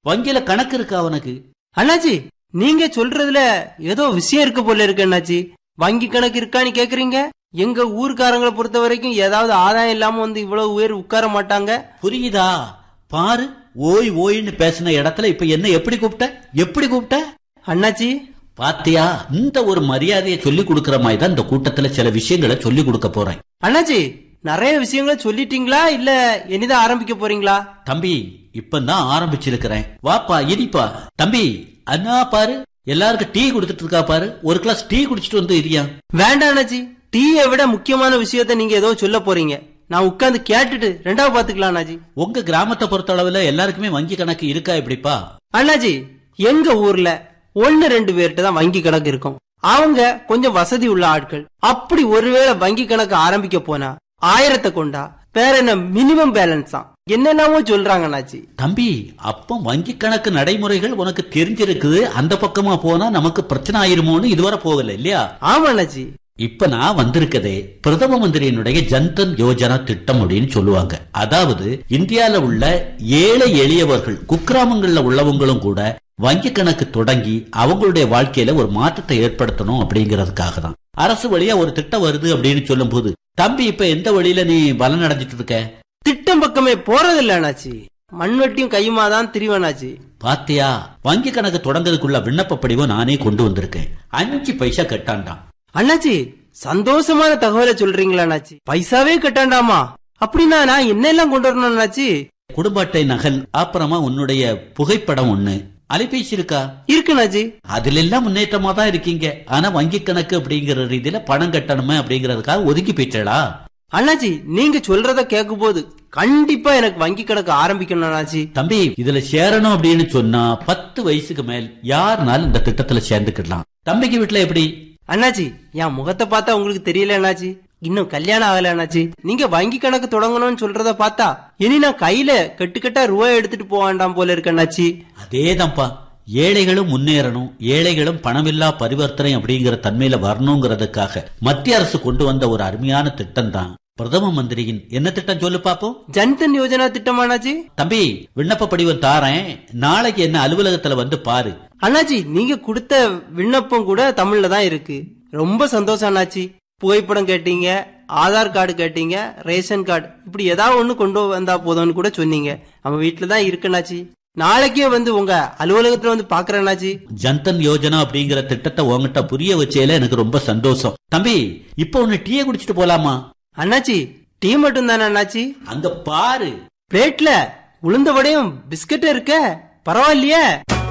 வங்கியில கணக்கு இருக்கா அவனுக்கு அண்ணாச்சி நீங்க சொல்றதுல ஏதோ விஷயம் இருக்கு போல இருக்கு அண்ணாச்சி வங்கி கணக்கு இருக்கான்னு கேக்குறீங்க எங்க ஊர்க்காரங்களை பொறுத்த வரைக்கும் ஏதாவது ஆதாயம் இல்லாம வந்து இவ்வளவு உயர் உட்கார மாட்டாங்க புரியுதா பாரு ஓய் ஓய்னு பேசின இடத்துல இப்ப என்ன எப்படி கூப்பிட்ட எப்படி கூப்பிட்ட அண்ணாச்சி பாத்தியா இந்த ஒரு மரியாதையை சொல்லி கொடுக்கற மாதிரி தான் இந்த கூட்டத்துல சில விஷயங்களை சொல்லி கொடுக்க போறேன் அண்ணாச்சி நிறைய விஷயங்களை சொல்லிட்டீங்களா இல்ல இனிதான் ஆரம்பிக்க போறீங்களா தம்பி இப்பதான் ஆரம்பிச்சிருக்கிறேன் வாப்பா இனிப்பா தம்பி அண்ணா பாரு எல்லாருக்கும் டீ கொடுத்துட்டு இருக்கா பாரு ஒரு கிளாஸ் டீ குடிச்சிட்டு வந்து இரியா வேண்டாம் அண்ணாச்சி டீயை விட முக்கியமான விஷயத்த நீங்க ஏதோ சொல்ல போறீங்க நான் உட்கார்ந்து கேட்டுட்டு ரெண்டாவது பாத்துக்கலாம் அண்ணாச்சி உங்க கிராமத்தை பொறுத்த அளவுல எல்லாருக்குமே வங்கி கணக்கு இருக்கா இப்படிப்பா அண்ணாச்சி எங்க ஊர்ல ஒன்னு ரெண்டு பேர்கிட்ட தான் வங்கி கணக்கு இருக்கும் அவங்க கொஞ்சம் வசதி உள்ள ஆட்கள் அப்படி ஒருவேளை வங்கி கணக்கு ஆரம்பிக்க போனா ஆயிரத்தை கொண்டா வேற என்ன மினிமம் பேலன்ஸ் தான் என்னெல்லாமோ சொல்றாங்க அண்ணாச்சி தம்பி அப்போ வங்கி கணக்கு நடைமுறைகள் உனக்கு தெரிஞ்சிருக்குது அந்த பக்கமா போனா நமக்கு பிரச்சனை ஆயிருமோன்னு இதுவரை போகல இல்லையா ஆமா அண்ணாச்சி இப்ப நான் வந்திருக்கதே பிரதம மந்திரியினுடைய ஜன்தன் யோஜனா திட்டம் அப்படின்னு சொல்லுவாங்க அதாவது இந்தியால உள்ள ஏழை எளியவர்கள் குக்கிராமங்கள்ல உள்ளவங்களும் கூட வங்கி கணக்கு தொடங்கி அவங்களுடைய வாழ்க்கையில ஒரு மாற்றத்தை ஏற்படுத்தணும் அப்படிங்கறதுக்காக தான் அரசு வழியா ஒரு திட்டம் வருது அப்படின்னு சொல்லும் போது தம்பி இப்ப எந்த வழியில நீ பலன் அடைஞ்சிட்டு இருக்க திட்டம் பக்கமே போறதில்ல அண்ணாச்சி மண்வெட்டியும் கையுமா தான் திரிவனாச்சி பாத்தியா வங்கி கணக்கு தொடங்குறதுக்குள்ள விண்ணப்ப படிவம் நானே கொண்டு வந்திருக்கேன் அஞ்சு பைசா கட்டாண்டாம் அண்ணாச்சி சந்தோஷமான தகவலை சொல்றீங்களா அண்ணாச்சி பைசாவே கட்டாண்டாமா அப்படின்னா நான் என்னெல்லாம் கொண்டு வரணும் அண்ணாச்சி குடும்ப அட்டை நகல் அப்புறமா உன்னுடைய புகைப்படம் ஒண்ணு அலைபேசி இருக்கா இருக்கு அண்ணாச்சி அதுல எல்லாம் முன்னேற்றமா தான் இருக்கீங்க ஆனா வங்கி கணக்கு அப்படிங்கிற ரீதியில பணம் கட்டணுமே அப்படிங்கறதுக்காக ஒதுக்கி போயிட்டா அண்ணாச்சி நீங்க சொல்றத கேட்கும் போது கண்டிப்பா எனக்கு வங்கி கணக்கு ஆரம்பிக்கணும் அண்ணாச்சி தம்பி இதுல சேரணும் அப்படின்னு சொன்னா பத்து வயசுக்கு மேல் யாருனாலும் இந்த திட்டத்துல சேர்ந்துக்கிடலாம் தம்பிக்கு வீட்டுல எப்படி அண்ணாச்சி என் முகத்தை பார்த்தா உங்களுக்கு தெரியல அண்ணாச்சி இன்னும் கல்யாணம் ஆகல அண்ணாச்சி நீங்க வங்கி கணக்கு தொடங்கணும்னு சொல்றத பார்த்தா இனி நான் கையில கட்டுக்கட்டா ரூபாய் எடுத்துட்டு போக வேண்டாம் போல இருக்கு அண்ணாச்சி அதேதான்ப்பா ஏழைகளும் முன்னேறணும் ஏழைகளும் பணமில்லா பரிவர்த்தனை அப்படிங்கிற தன்மையில வரணுங்கிறதுக்காக மத்திய அரசு கொண்டு வந்த ஒரு அருமையான திட்டம் தான் பிரதம மந்திரியின் என்ன திட்டம் சொல்லு பாப்போம் ஜன்தன் யோஜனா திட்டம் அண்ணாச்சி தம்பி விண்ணப்ப படிவம் தாரேன் நாளைக்கு என்ன அலுவலகத்துல வந்து பாரு அண்ணாச்சி நீங்க கொடுத்த விண்ணப்பம் கூட தமிழ்ல தான் இருக்கு ரொம்ப சந்தோஷம் அண்ணாச்சி புகைப்படம் கேட்டீங்க ஆதார் கார்டு கேட்டீங்க ரேஷன் கார்டு இப்படி ஏதாவது ஒண்ணு கொண்டு வந்தா போதும்னு கூட சொன்னீங்க நம்ம வீட்டுல தான் இருக்கு அண்ணாச்சி நாளைக்கே வந்து உங்க அலுவலகத்துல வந்து பாக்குறேன் அண்ணாச்சி ஜன்தன் யோஜனா அப்படிங்கிற திட்டத்தை உங்ககிட்ட புரிய வச்சேல எனக்கு ரொம்ப சந்தோஷம் தம்பி இப்ப ஒன்னு டீயை குடிச்சிட்டு போலாமா அண்ணாச்சி டீ மட்டும் தானே அண்ணாச்சி அங்க பாரு பிளேட்ல உளுந்த வடையும் பிஸ்கட்டும் இருக்க பரவாயில்லையே